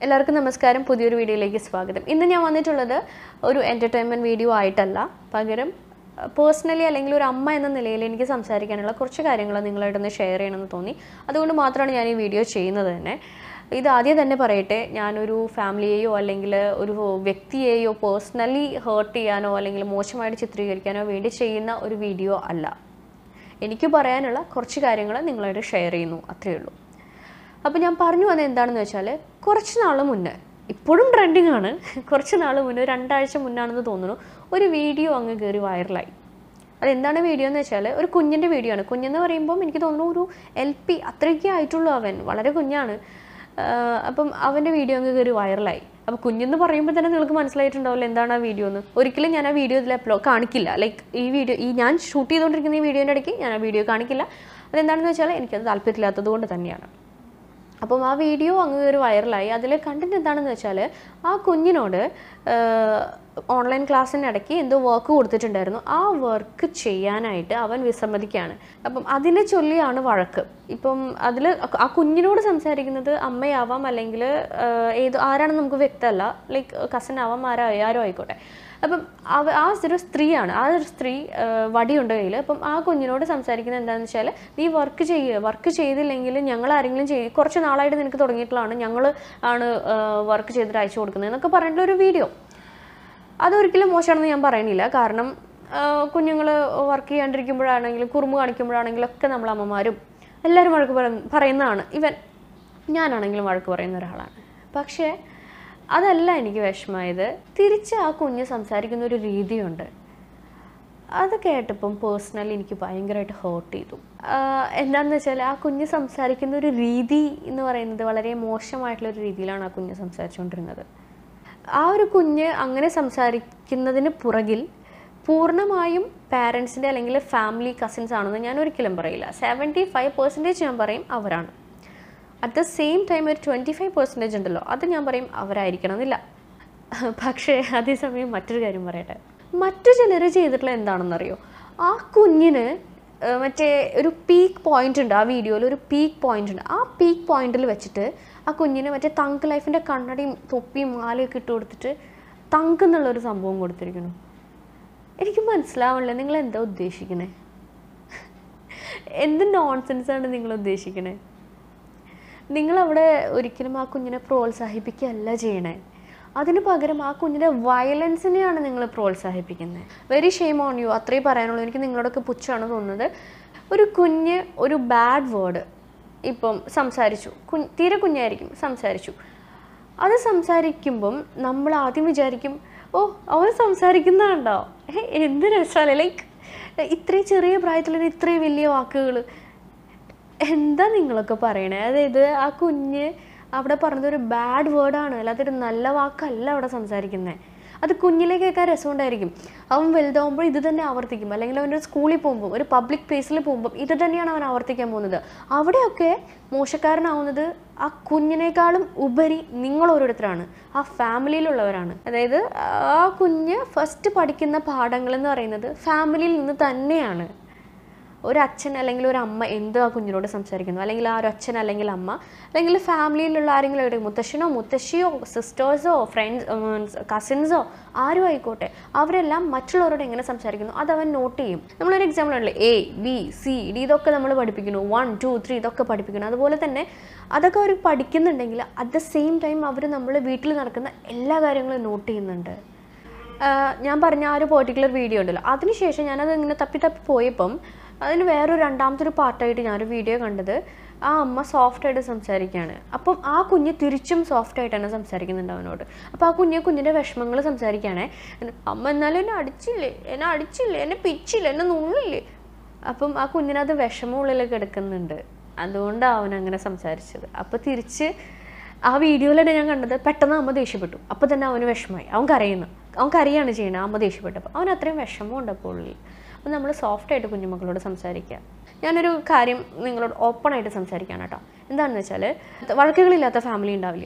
എല്ലാവർക്കും നമസ്കാരം പുതിയൊരു വീഡിയോയിലേക്ക് സ്വാഗതം ഇന്ന് ഞാൻ വന്നിട്ടുള്ളത് ഒരു എൻ്റർടൈൻമെൻറ്റ് വീഡിയോ ആയിട്ടല്ല പകരം പേഴ്സണലി അല്ലെങ്കിൽ ഒരു അമ്മ എന്ന നിലയിൽ എനിക്ക് സംസാരിക്കാനുള്ള കുറച്ച് കാര്യങ്ങൾ നിങ്ങളായിട്ടൊന്ന് ഷെയർ ചെയ്യണമെന്ന് തോന്നി അതുകൊണ്ട് മാത്രമാണ് ഞാൻ ഈ വീഡിയോ ചെയ്യുന്നത് തന്നെ ഇത് ആദ്യം തന്നെ പറയട്ടെ ഞാനൊരു ഫാമിലിയെയോ അല്ലെങ്കിൽ ഒരു വ്യക്തിയെയോ പേഴ്സണലി ഹേർട്ട് ചെയ്യാനോ അല്ലെങ്കിൽ മോശമായിട്ട് ചിത്രീകരിക്കാനോ വേണ്ടി ചെയ്യുന്ന ഒരു വീഡിയോ അല്ല എനിക്ക് പറയാനുള്ള കുറച്ച് കാര്യങ്ങൾ നിങ്ങളായിട്ട് ഷെയർ ചെയ്യുന്നു അത്രയേ ഉള്ളൂ അപ്പോൾ ഞാൻ പറഞ്ഞു വന്നത് എന്താണെന്ന് വെച്ചാൽ കുറച്ച് നാൾ മുന്നേ ഇപ്പോഴും ട്രെൻഡിങ് ആണ് കുറച്ച് നാൾ മുന്നേ ഒരു രണ്ടാഴ്ച മുന്നാണെന്ന് തോന്നുന്നു ഒരു വീഡിയോ അങ്ങ് കയറി വൈറലായി അതെന്താണ് വീഡിയോ എന്ന് വെച്ചാൽ ഒരു കുഞ്ഞിൻ്റെ വീഡിയോ ആണ് കുഞ്ഞെന്ന് പറയുമ്പം എനിക്ക് തോന്നുന്നു ഒരു എൽ പി അത്രയ്ക്കേ ആയിട്ടുള്ളൂ അവൻ വളരെ കുഞ്ഞാണ് ആഹ് അപ്പം അവൻ്റെ വീഡിയോ അങ്ങ് കയറി വൈറലായി അപ്പോൾ കുഞ്ഞെന്ന് പറയുമ്പോൾ തന്നെ നിങ്ങൾക്ക് മനസ്സിലായിട്ടുണ്ടാവില്ല എന്താണ് ആ വീഡിയോ എന്ന് ഒരിക്കലും ഞാൻ ആ വീഡിയോ ഇതിൽ അപ്ലോ കാണിക്കില്ല ലൈക്ക് ഈ വീഡിയോ ഈ ഞാൻ ഷൂട്ട് ചെയ്തുകൊണ്ടിരിക്കുന്ന ഈ വീഡിയോൻ്റെ ഇടയ്ക്ക് ഞാൻ ആ വീഡിയോ കാണിക്കില്ല അതെന്താണെന്ന് വെച്ചാൽ എനിക്കത് താല്പര്യമില്ലാത്തത് കൊണ്ട് തന്നെയാണ് അപ്പം ആ വീഡിയോ അങ്ങ് കയറി വൈറലായി അതിൽ കണ്ടന്റ് എന്താണെന്ന് വെച്ചാൽ ആ കുഞ്ഞിനോട് ഓൺലൈൻ ക്ലാസ്സിന് ഇടയ്ക്ക് എന്തോ വർക്ക് കൊടുത്തിട്ടുണ്ടായിരുന്നു ആ വർക്ക് ചെയ്യാനായിട്ട് അവൻ വിസമ്മതിക്കുകയാണ് അപ്പം അതിനെ ചൊല്ലിയാണ് വഴക്ക് ഇപ്പം അതിൽ ആ കുഞ്ഞിനോട് സംസാരിക്കുന്നത് അമ്മയാവാം അല്ലെങ്കിൽ ഏത് ആരാണെന്ന് നമുക്ക് വ്യക്തമല്ല ലൈക്ക് കസൻ ആവാം ആരോ ആരോ ആയിക്കോട്ടെ അപ്പം അവ ആ ഒരു സ്ത്രീയാണ് ആ ഒരു സ്ത്രീ ആ, വടിയുണ്ട് കയ്യിൽ അപ്പം ആ കുഞ്ഞിനോട് സംസാരിക്കുന്നത് എന്താണെന്ന് വെച്ചാൽ നീ വർക്ക് ചെയ്യുക വർക്ക് ചെയ്തില്ലെങ്കിൽ ഞങ്ങൾ ആരെങ്കിലും ചെയ്യും കുറച്ച് നാളായിട്ട് നിനക്ക് തുടങ്ങിയിട്ടുള്ളതാണ് ഞങ്ങൾ ആണ് വർക്ക് ചെയ്തിട്ട് അയച്ചു കൊടുക്കുന്നത് എന്നൊക്കെ പറഞ്ഞിട്ടുള്ള ഒരു വീഡിയോ അതൊരിക്കലും മോശമാണെന്ന് ഞാൻ പറയണില്ല കാരണം കുഞ്ഞുങ്ങൾ വർക്ക് ചെയ്യാണ്ടിരിക്കുമ്പോഴാണെങ്കിലും കുറുമ്പ് കാണിക്കുമ്പോഴാണെങ്കിലും ഒക്കെ നമ്മൾ അമ്മമാരും എല്ലാവരും വഴക്ക് പറ- പറയുന്നതാണ് ഇവൻ ഞാനാണെങ്കിലും വഴക്ക് പറയുന്ന ഒരാളാണ് പക്ഷേ അതല്ല എനിക്ക് വിഷമമായത് തിരിച്ച് ആ കുഞ്ഞ് സംസാരിക്കുന്ന ഒരു രീതിയുണ്ട് അത് കേട്ടപ്പം പേഴ്സണലി എനിക്ക് ഭയങ്കരമായിട്ട് ഹേർട്ട് ചെയ്തു ആഹ് എന്താണെന്ന് വെച്ചാൽ ആ കുഞ്ഞ് സംസാരിക്കുന്ന ഒരു രീതി എന്ന് പറയുന്നത് വളരെ മോശമായിട്ടുള്ള ഒരു രീതിയിലാണ് ആ കുഞ്ഞ് സംസാരിച്ചുകൊണ്ടിരുന്നത് ആ ഒരു കുഞ്ഞ് അങ്ങനെ സംസാരിക്കുന്നതിന് പുറകിൽ പൂർണ്ണമായും പാരൻസിൻ്റെ അല്ലെങ്കിൽ ഫാമിലി കസിൻസ് ആണെന്ന് ഞാൻ ഒരിക്കലും പറയില്ല സെവൻറ്റി ഫൈവ് പെർസെൻറ്റേജ് ഞാൻ പറയും അവരാണ് അറ്റ് ദ സെയിം ടൈം ഒരു ട്വൻറ്റി ഫൈവ് പെർസെൻറ്റേജ് ഉണ്ടല്ലോ അത് ഞാൻ പറയും അവരായിരിക്കണം എന്നില്ല പക്ഷേ അതേസമയം മറ്റൊരു കാര്യം പറയട്ടെ മറ്റു ചിലർ ചെയ്തിട്ടുള്ള എന്താണെന്നറിയോ ആ കുഞ്ഞിന് ഏഹ്, മറ്റേ ഒരു പീക്ക് പോയിന്റ് ഉണ്ട് ആ വീഡിയോയിൽ ഒരു പീക്ക് പോയിന്റ് ഉണ്ട് ആ പീക്ക് പോയിന്റിൽ വെച്ചിട്ട് ആ കുഞ്ഞിന് മറ്റേ തങ്ക് ലൈഫിൻ്റെ കണ്ണടയും തൊപ്പിയും മാലയൊക്കെ ഇട്ട് കൊടുത്തിട്ട് തങ്ക് എന്നുള്ളൊരു സംഭവം കൊടുത്തിരിക്കുന്നു എനിക്ക് മനസ്സിലാവണില്ല നിങ്ങൾ എന്താ ഉദ്ദേശിക്കണേ എന്ത് നോൺസെൻസ് ആണ് നിങ്ങൾ ഉദ്ദേശിക്കണേ നിങ്ങളവിടെ ഒരിക്കലും ആ കുഞ്ഞിനെ പ്രോത്സാഹിപ്പിക്കുകയല്ല ചെയ്യണേ അതിന് പകരം ആ കുഞ്ഞിൻ്റെ വയലൻസിനെയാണ് നിങ്ങൾ പ്രോത്സാഹിപ്പിക്കുന്നത് വെരി ഷെയിം ഓൺ യു അത്രേ പറയാനുള്ളൂ എനിക്ക് നിങ്ങളോടൊക്കെ പുച്ഛമാണ് തോന്നുന്നത് ഒരു കുഞ്ഞ് ഒരു ബാഡ് വേർഡ് ഇപ്പം സംസാരിച്ചു കുഞ്ഞ് തീരെ കുഞ്ഞായിരിക്കും സംസാരിച്ചു അത് സംസാരിക്കുമ്പം നമ്മൾ ആദ്യം വിചാരിക്കും ഓ അവൻ സംസാരിക്കുന്നതാണ്ടോ ഏ എന്ത് രസമല്ലേ ലൈക്ക് ഇത്രയും ചെറിയ പ്രായത്തിൽ തന്നെ ഇത്രയും വലിയ വാക്കുകൾ എന്താ നിങ്ങളൊക്കെ പറയണേ അതായത് ആ കുഞ്ഞ് അവിടെ പറഞ്ഞത് ഒരു ബാഡ് വേർഡാണ് അല്ലാതെ ഒരു നല്ല വാക്കല്ല അവിടെ സംസാരിക്കുന്നത് അത് കുഞ്ഞിലെ കേൾക്കാൻ രസമുണ്ടായിരിക്കും അവൻ വലുതാവുമ്പോൾ ഇത് തന്നെ ആവർത്തിക്കും അല്ലെങ്കിൽ അവൻ്റെ സ്കൂളിൽ പോകുമ്പോൾ ഒരു പബ്ലിക് പ്ലേസിൽ പോകുമ്പോൾ ഇത് തന്നെയാണ് അവൻ ആവർത്തിക്കാൻ പോകുന്നത് അവിടെയൊക്കെ മോശക്കാരനാവുന്നത് ആ കുഞ്ഞിനേക്കാളും ഉപരി നിങ്ങൾ ഓരോരുത്തരാണ് ആ ഫാമിലിയിലുള്ളവരാണ് അതായത് ആ കുഞ്ഞ് ഫസ്റ്റ് പഠിക്കുന്ന പാഠങ്ങൾ എന്ന് പറയുന്നത് ഫാമിലിയിൽ നിന്ന് തന്നെയാണ് ഒരു അച്ഛൻ അല്ലെങ്കിൽ ഒരു അമ്മ എന്തോ ആ കുഞ്ഞിനോട് സംസാരിക്കുന്നു അല്ലെങ്കിൽ ആ ഒരു അച്ഛൻ അല്ലെങ്കിൽ അമ്മ അല്ലെങ്കിൽ ഫാമിലിയിലുള്ള ആരെങ്കിലും ഒരു മുത്തശ്ശനോ മുത്തശ്ശിയോ സിസ്റ്റേഴ്സോ ഫ്രണ്ട്സ് കസിൻസോ ആരും ആയിക്കോട്ടെ അവരെല്ലാം മറ്റുള്ളവരോട് എങ്ങനെ സംസാരിക്കുന്നു അത് അവൻ നോട്ട് ചെയ്യും നമ്മളൊരു എക്സാമ്പിൾ ഉണ്ടല്ലോ എ ബി സി ഡി ഇതൊക്കെ നമ്മൾ പഠിപ്പിക്കുന്നു വൺ ടു ത്രീ ഇതൊക്കെ പഠിപ്പിക്കുന്നു അതുപോലെ തന്നെ അതൊക്കെ അവർ പഠിക്കുന്നുണ്ടെങ്കിൽ അറ്റ് ദ സെയിം ടൈം അവർ നമ്മൾ വീട്ടിൽ നടക്കുന്ന എല്ലാ കാര്യങ്ങളും നോട്ട് ചെയ്യുന്നുണ്ട് ആഹ് ഞാൻ പറഞ്ഞ ആ ഒരു പെർട്ടിക്കുലർ വീഡിയോ ഉണ്ടല്ലോ അതിനുശേഷം ഞാനത് ഇങ്ങനെ തപ്പി തപ്പി പോയപ്പം അതിന് വേറൊരു രണ്ടാമത്തെ ഒരു പാർട്ടായിട്ട് ഞാനൊരു വീഡിയോ കണ്ടത് ആ അമ്മ സോഫ്റ്റ് ആയിട്ട് സംസാരിക്കുകയാണ് അപ്പം ആ കുഞ്ഞ് തിരിച്ചും സോഫ്റ്റ് ആയിട്ടാണ് സംസാരിക്കുന്നുണ്ട് അവനോട് അപ്പോൾ ആ കുഞ്ഞ് കുഞ്ഞിൻ്റെ വിഷമങ്ങൾ സംസാരിക്കുകയാണേ അമ്മ എന്നാലും എന്നെ അടിച്ചില്ലേ എന്നെ അടിച്ചില്ലേ എന്നെ പിച്ചില്ലേ എന്നെ നുള്ളില്ലേ അപ്പം ആ കുഞ്ഞിനത് വിഷമമുള്ളിലേക്ക് എടുക്കുന്നുണ്ട് അതുകൊണ്ടാണ് അവൻ അങ്ങനെ സംസാരിച്ചത് അപ്പോൾ തിരിച്ച് ആ വീഡിയോയിലാണ് ഞാൻ കണ്ടത് പെട്ടെന്ന് അമ്മ ദേഷ്യപ്പെട്ടു അപ്പോൾ തന്നെ അവന് വിഷമമായി അവൻ കരയുന്നു അവൻ കരയാണ് ചെയ്യുന്നത് അമ്മ ദേഷ്യപ്പെട്ടപ്പോൾ അവൻ അത്രയും വിഷമമുണ്ട് അപ്പോൾ ഉള്ളിൽ അപ്പോൾ നമ്മൾ സോഫ്റ്റായിട്ട് കുഞ്ഞുമക്കളോട് സംസാരിക്കുക ഞാനൊരു കാര്യം നിങ്ങളോട് ഓപ്പണായിട്ട് സംസാരിക്കുകയാണ് കേട്ടോ എന്താണെന്ന് വെച്ചാൽ വഴക്കുകളില്ലാത്ത ഫാമിലി ഉണ്ടാവില്ല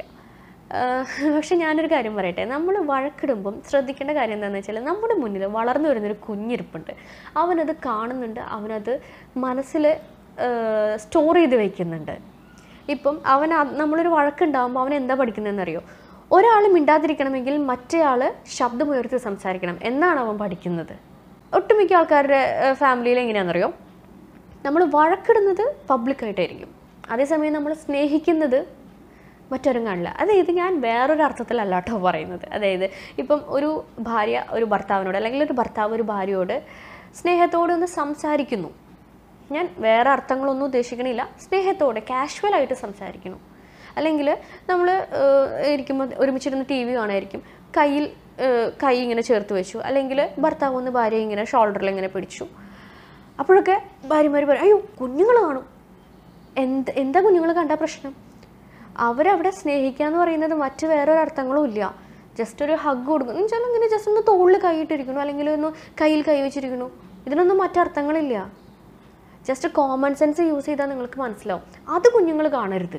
ആഹ് പക്ഷെ ഞാനൊരു കാര്യം പറയട്ടെ നമ്മൾ വഴക്കിടുമ്പം ശ്രദ്ധിക്കേണ്ട കാര്യം എന്താണെന്ന് വെച്ചാൽ നമ്മുടെ മുന്നിൽ വളർന്നു വരുന്നൊരു കുഞ്ഞിരിപ്പുണ്ട് അവനത് കാണുന്നുണ്ട് അവനത് മനസ്സിൽ സ്റ്റോർ ചെയ്ത് വെക്കുന്നുണ്ട് ഇപ്പം അവൻ ആ- നമ്മളൊരു വഴക്കുണ്ടാകുമ്പോൾ അവൻ എന്താ പഠിക്കുന്നതെന്നറിയോ ഒരാൾ മിണ്ടാതിരിക്കണമെങ്കിൽ മറ്റേയാൾ ശബ്ദമുയർത്തി സംസാരിക്കണം എന്നാണ് അവൻ പഠിക്കുന്നത് ഒട്ടുമിക്ക ആൾക്കാരുടെ ഫാമിലിയിൽ എങ്ങനെയാണെന്നറിയോ നമ്മൾ വഴക്കിടുന്നത് പബ്ലിക്കായിട്ടായിരിക്കും അതേസമയം നമ്മൾ സ്നേഹിക്കുന്നത് മറ്റൊരും കാണില്ല അതായത് ഞാൻ വേറൊരു അർത്ഥത്തിലല്ല കേട്ടോ പറയുന്നത് അതായത് ഇപ്പം ഒരു ഭാര്യ ഒരു ഭർത്താവിനോട് അല്ലെങ്കിൽ ഒരു ഭർത്താവ് ഒരു ഭാര്യയോട് സ്നേഹത്തോടെ ഒന്ന് സംസാരിക്കുന്നു ഞാൻ വേറെ അർത്ഥങ്ങളൊന്നും ഉദ്ദേശിക്കണില്ല സ്നേഹത്തോടെ കാഷ്വലായിട്ട് സംസാരിക്കുന്നു അല്ലെങ്കിൽ നമ്മൾ ഇരിക്കുമ്പോൾ ഒരുമിച്ചിരുന്ന് ടി വി കാണായിരിക്കും കയ്യിൽ ഏഹ്, കൈ ഇങ്ങനെ ചേർത്ത് വെച്ചു അല്ലെങ്കിൽ ഭർത്താവ് ഒന്ന് ഭാര്യ ഇങ്ങനെ ഷോൾഡറിൽ ഇങ്ങനെ പിടിച്ചു അപ്പോഴൊക്കെ ഭാര്യമാർ പറയും അയ്യോ കുഞ്ഞുങ്ങൾ കാണും എന്ത് എന്താ കുഞ്ഞുങ്ങൾ കണ്ട പ്രശ്നം അവരവിടെ സ്നേഹിക്കുക എന്ന് പറയുന്നത് മറ്റ് വേറൊരു അർത്ഥങ്ങളും ഇല്ല ജസ്റ്റ് ഒരു ഹഗ് കൊടുക്കും എന്ന് വെച്ചാൽ ഇങ്ങനെ ജസ്റ്റ് ഒന്ന് തോളിൽ കൈയിട്ടിരിക്കണു അല്ലെങ്കിൽ ഒന്ന് കയ്യിൽ കൈ വെച്ചിരിക്കണു ഇതിനൊന്നും മറ്റർത്ഥങ്ങളില്ല ജസ്റ്റ് കോമൺ സെൻസ് യൂസ് ചെയ്താൽ നിങ്ങൾക്ക് മനസ്സിലാവും അത് കുഞ്ഞുങ്ങൾ കാണരുത്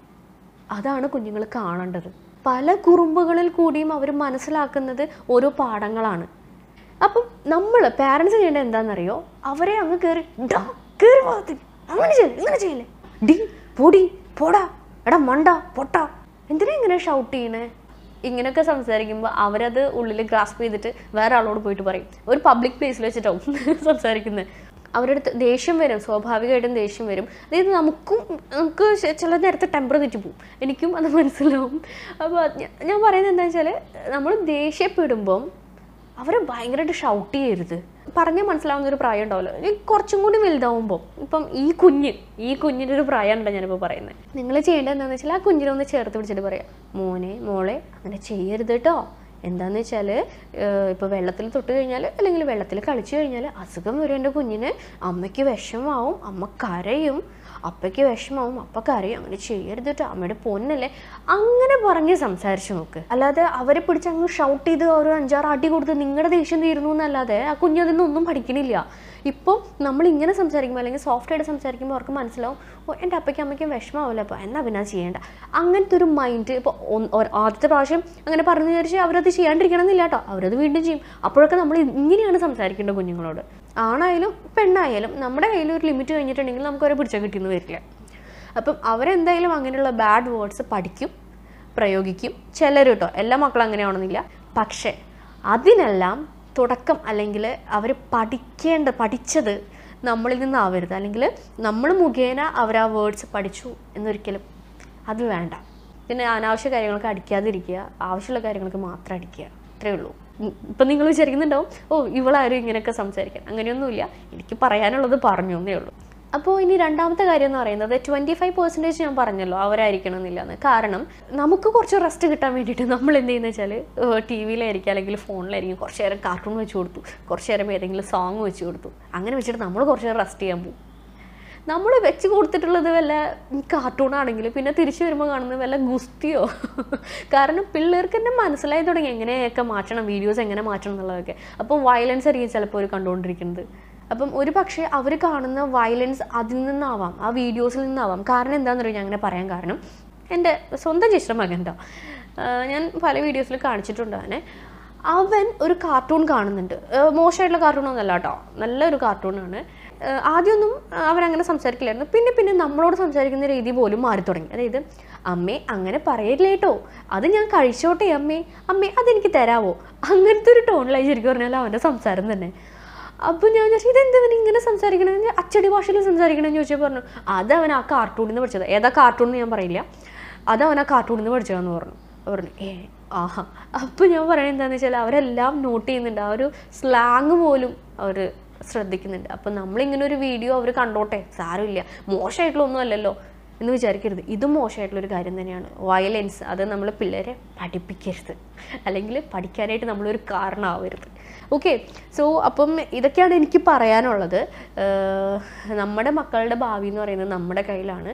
അതാണ് കുഞ്ഞുങ്ങൾ കാണേണ്ടത് പല കുറുമ്പുകളിൽ കൂടിയും അവർ മനസ്സിലാക്കുന്നത് ഓരോ പാഠങ്ങളാണ് അപ്പം നമ്മൾ പാരൻസ് ചെയ്യേണ്ടത് എന്താണെന്നറിയോ അവരെ അങ്ങ് കയറി ഡാ കയറി ഭാഗത്തിൽ അങ്ങനെ ചെയ്യില്ല ഇങ്ങനെ ചെയ്യില്ലേ ഡി പൊടി പോടാ എടാ മണ്ട പൊട്ട എന്തിനാ ഇങ്ങനെ ഷൗട്ട് ചെയ്യണേ ഇങ്ങനെയൊക്കെ സംസാരിക്കുമ്പോൾ അവരത് ഉള്ളിൽ ഗ്രാസ്പ് ചെയ്തിട്ട് വേറെ ആളോട് പോയിട്ട് പറയും ഒരു പബ്ലിക് പ്ലേസിൽ വെച്ചിട്ടാവും സംസാരിക്കുന്നത് അവരുടെ അടുത്ത് ദേഷ്യം വരും സ്വാഭാവികമായിട്ടും ദേഷ്യം വരും അതായത് നമുക്കും നമുക്ക് ചെ- ചില നേരത്തെ ടെമ്പർ തെറ്റി പോകും എനിക്കും അത് മനസ്സിലാവും അപ്പോൾ ഞാൻ പറയുന്നത് എന്താ വെച്ചാൽ നമ്മൾ ദേഷ്യപ്പെടുമ്പം അവരെ ഭയങ്കരമായിട്ട് ഷൗട്ട് ചെയ്യരുത് പറഞ്ഞാൽ മനസ്സിലാവുന്ന ഒരു പ്രായം ഉണ്ടാവില്ല ഈ കുറച്ചും കൂടി വലുതാവുമ്പോൾ ഇപ്പം ഈ കുഞ്ഞ് ഈ കുഞ്ഞിൻ്റെ ഒരു പ്രായമുണ്ടോ ഞാനിപ്പോൾ പറയുന്നത് നിങ്ങൾ ചെയ്യേണ്ടത് എന്താണെന്ന് വെച്ചാൽ ആ കുഞ്ഞിനെ ഒന്ന് ചേർത്ത് പിടിച്ചിട്ട് പറയാം മോനെ മോളെ അങ്ങനെ ചെയ്യരുത് കേട്ടോ എന്താന്ന് വെച്ചാൽ ഇപ്പോൾ വെള്ളത്തിൽ തൊട്ട് കഴിഞ്ഞാൽ അല്ലെങ്കിൽ വെള്ളത്തിൽ കളിച്ചു കഴിഞ്ഞാൽ അസുഖം വരും എൻ്റെ കുഞ്ഞിന് അമ്മയ്ക്ക് വിഷമാവും അമ്മ കരയും അപ്പയ്ക്ക് വിഷമാവും അപ്പ കരയും അങ്ങനെ ചെയ്യരുത് കേട്ടോ അമ്മയുടെ പൊന്നല്ലേ അങ്ങനെ പറഞ്ഞ് സംസാരിച്ച് നോക്ക് അല്ലാതെ അവരെ പിടിച്ച് അങ്ങ് ഷൗട്ട് ചെയ്ത് ഒരു അഞ്ചാറ് അടി കൊടുത്ത് നിങ്ങളുടെ ദേഷ്യം തീരുന്നു എന്നല്ലാതെ ആ കുഞ്ഞ് അതിൽ നിന്നൊന്നും പഠിക്കണില്ല ഇപ്പോൾ നമ്മൾ ഇങ്ങനെ സംസാരിക്കുമ്പോൾ അല്ലെങ്കിൽ സോഫ്റ്റ് ആയിട്ട് സംസാരിക്കുമ്പോൾ അവർക്ക് മനസ്സിലാവും ഓ എൻ്റെ അപ്പയ്ക്കും അമ്മയ്ക്കും വിഷമാവില്ല അപ്പോൾ എന്നാൽ പിന്നെ അത് ചെയ്യേണ്ട അങ്ങനത്തെ ഒരു മൈൻഡ് ഇപ്പോൾ ആദ്യത്തെ പ്രാവശ്യം അങ്ങനെ പറഞ്ഞു വിചാരിച്ച് അവരത് ചെയ്യാണ്ടിരിക്കണം എന്നില്ല കേട്ടോ അവരത് വീണ്ടും ചെയ്യും അപ്പോഴൊക്കെ നമ്മൾ ഇങ്ങനെയാണ് സംസാരിക്കേണ്ടത് കുഞ്ഞുങ്ങളോട് ആണായാലും പെണ്ണായാലും നമ്മുടെ കയ്യിൽ ഒരു ലിമിറ്റ് കഴിഞ്ഞിട്ടുണ്ടെങ്കിൽ നമുക്ക് അവരെ പിടിച്ചാൽ കിട്ടിയെന്ന് വരില്ല അപ്പം അവരെന്തായാലും അങ്ങനെയുള്ള ബാഡ് വേർഡ്സ് പഠിക്കും പ്രയോഗിക്കും ചിലർ കേട്ടോ എല്ലാ മക്കളും അങ്ങനെയാണെന്നില്ല പക്ഷേ അതിനെല്ലാം തുടക്കം അല്ലെങ്കിൽ അവർ പഠിക്കേണ്ട പഠിച്ചത് നമ്മളിൽ നിന്നാവരുത് അല്ലെങ്കിൽ നമ്മൾ മുഖേന അവർ ആ വേർഡ്സ് പഠിച്ചു എന്നൊരിക്കലും അത് വേണ്ട പിന്നെ അനാവശ്യ കാര്യങ്ങൾക്ക് അടിക്കാതിരിക്കുക ആവശ്യമുള്ള കാര്യങ്ങൾക്ക് മാത്രം അടിക്കുക അത്രേ ഉള്ളൂ ഉം, ഇപ്പം നിങ്ങൾ വിചാരിക്കുന്നുണ്ടാവും ഓ ഇവളാരും ഇങ്ങനെയൊക്കെ സംസാരിക്കാൻ അങ്ങനെയൊന്നുമില്ല എനിക്ക് പറയാനുള്ളത് പറഞ്ഞു എന്നേ ഉള്ളൂ അപ്പോൾ ഇനി രണ്ടാമത്തെ കാര്യം എന്ന് പറയുന്നത് ട്വൻറ്റി ഫൈവ് പെർസെൻറ്റേജ് ഞാൻ പറഞ്ഞല്ലോ അവരായിരിക്കണം എന്നില്ല എന്ന് കാരണം നമുക്ക് കുറച്ച് റെസ്റ്റ് കിട്ടാൻ വേണ്ടിയിട്ട് നമ്മൾ എന്ത് ചെയ്യുന്നത് വെച്ചാൽ ടി വിയിലായിരിക്കും അല്ലെങ്കിൽ ഫോണിലായിരിക്കും കുറച്ച് നേരം കാർട്ടൂൺ വെച്ച് കൊടുത്തു കുറച്ച് നേരം ഏതെങ്കിലും സോങ് വെച്ച് കൊടുത്തു അങ്ങനെ വെച്ചിട്ട് നമ്മൾ കുറച്ച് നേരം റെസ്റ്റ് ചെയ്യാൻ പോകും നമ്മൾ വെച്ച് കൊടുത്തിട്ടുള്ളത് വല്ല കാർട്ടൂൺ ആണെങ്കിൽ പിന്നെ തിരിച്ചു വരുമ്പോൾ കാണുന്നത് വല്ല ഗുസ്തിയോ കാരണം പിള്ളേർക്ക് തന്നെ മനസ്സിലായി തുടങ്ങി എങ്ങനെയൊക്കെ മാറ്റണം വീഡിയോസ് എങ്ങനെ മാറ്റണം എന്നുള്ളതൊക്കെ അപ്പോൾ വയലൻസ് ആയിരിക്കും ചിലപ്പോൾ അവർ കണ്ടുകൊണ്ടിരിക്കുന്നത് അപ്പം ഒരു പക്ഷേ അവർ കാണുന്ന വയലൻസ് അതിൽ നിന്നാവാം ആ വീഡിയോസിൽ നിന്നാവാം കാരണം എന്താണെന്ന് അറിയാം ഞാൻ അങ്ങനെ പറയാൻ കാരണം എൻ്റെ സ്വന്തം ജ്യേഷ്ഠ മകൻ കേട്ടോ ഞാൻ പല വീഡിയോസിൽ കാണിച്ചിട്ടുണ്ട് അവനെ അവൻ ഒരു കാർട്ടൂൺ കാണുന്നുണ്ട് ഏഹ് മോശമായിട്ടുള്ള കാർട്ടൂണൊന്നല്ല കേട്ടോ നല്ലൊരു കാർട്ടൂണാണ് ഏഹ് ആദ്യമൊന്നും അവൻ അങ്ങനെ സംസാരിക്കില്ലായിരുന്നു പിന്നെ പിന്നെ നമ്മളോട് സംസാരിക്കുന്ന രീതി പോലും മാറി തുടങ്ങി അതായത് അമ്മേ അങ്ങനെ പറയില്ലേ കേട്ടോ അത് ഞാൻ കഴിച്ചോട്ടെ അമ്മേ അമ്മേ അതെനിക്ക് തരാവോ അങ്ങനത്തെ ഒരു ടോണിലായി ശരിക്കും പറഞ്ഞാൽ അവൻ്റെ സംസാരം തന്നെ അപ്പോൾ ഞാൻ വിചാരിച്ചു ഇതെന്തവൻ ഇങ്ങനെ സംസാരിക്കണമെന്ന് അച്ചടി ഭാഷയിൽ സംസാരിക്കണമെന്ന് ചോദിച്ചാൽ പറഞ്ഞു അത് അവൻ ആ കാർട്ടൂണിൽ നിന്ന് പഠിച്ചത് ഏതാ കാർട്ടൂൺ എന്ന് ഞാൻ പറയില്ല അത് അവൻ ആ കാർട്ടൂണിൽ നിന്ന് പഠിച്ചതെന്ന് പറഞ്ഞു അപ്പോൾ പറഞ്ഞു ഏ ആഹാ അപ്പോൾ ഞാൻ പറയുന്നത് എന്താണെന്ന് വെച്ചാൽ അവരെല്ലാം നോട്ട് ചെയ്യുന്നുണ്ട് ആ ഒരു സ്ലാങ് പോലും അവർ ശ്രദ്ധിക്കുന്നുണ്ട് അപ്പം നമ്മളിങ്ങനെ ഒരു വീഡിയോ അവർ കണ്ടോട്ടെ സാരമില്ല മോശമായിട്ടുള്ള ഒന്നും അല്ലല്ലോ എന്ന് വിചാരിക്കരുത് ഇതും മോശമായിട്ടുള്ളൊരു കാര്യം തന്നെയാണ് വയലൻസ് അത് നമ്മൾ പിള്ളേരെ പഠിപ്പിക്കരുത് അല്ലെങ്കിൽ പഠിക്കാനായിട്ട് നമ്മളൊരു കാരണമാവരുത് ഓക്കെ സോ അപ്പം ഇതൊക്കെയാണ് എനിക്ക് പറയാനുള്ളത് ഏഹ് നമ്മുടെ മക്കളുടെ ഭാവി എന്ന് പറയുന്നത് നമ്മുടെ കയ്യിലാണ്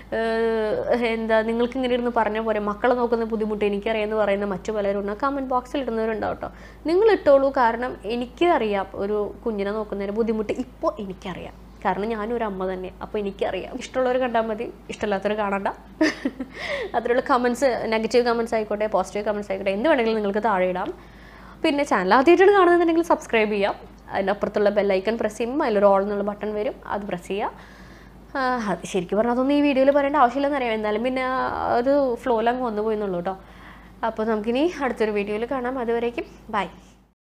ഏഹ് എന്താ നിങ്ങൾക്ക് ഇങ്ങനെ ഇരുന്ന് പറഞ്ഞ പോലെ മക്കളെ നോക്കുന്ന ബുദ്ധിമുട്ട് എനിക്കറിയാമെന്ന് പറയുന്ന മറ്റു പലരും ഉണ്ട് കമൻറ്റ് ബോക്സിൽ ഇടുന്നവരുണ്ടാവും കേട്ടോ നിങ്ങൾ ഇട്ടോളൂ കാരണം എനിക്ക് അറിയാം ഒരു കുഞ്ഞിനെ നോക്കുന്നതിന് ബുദ്ധിമുട്ട് ഇപ്പോൾ എനിക്കറിയാം കാരണം ഞാനൊരു അമ്മ തന്നെ അപ്പോൾ എനിക്കറിയാം ഇഷ്ടമുള്ളവർ കണ്ടാൽ മതി ഇഷ്ടമില്ലാത്തവർ കാണണ്ട അതിലുള്ള കമൻസ് നെഗറ്റീവ് കമൻസ് ആയിക്കോട്ടെ പോസിറ്റീവ് കമൻസ് ആയിക്കോട്ടെ എന്ത് വേണമെങ്കിലും നിങ്ങൾക്ക് താഴെ ഇടാം പിന്നെ ചാനൽ ആദ്യമായിട്ടാണ് കാണുന്നുണ്ടെങ്കിൽ സബ്സ്ക്രൈബ് ചെയ്യാം അതിനപ്പുറത്തുള്ള ബെല്ലൈക്കൺ പ്രസ് ചെയ്യുമ്പോൾ അതിലൊരു ഓൾ എന്നുള്ള ബട്ടൺ വരും അത് പ്രസ് ചെയ്യുക ആ, അത് ശരിക്കും പറഞ്ഞാൽ അതൊന്നും ഈ വീഡിയോയിൽ പറയേണ്ട ആവശ്യമില്ലെന്ന് അറിയാം എന്നാലും പിന്നെ ആ ഒരു ഫ്ലോയിൽ അങ്ങ് വന്നു പോയെന്നുള്ളൂ കേട്ടോ അപ്പോൾ നമുക്കിനി അടുത്തൊരു വീഡിയോയിൽ കാണാം അതുവരേക്കും ബൈ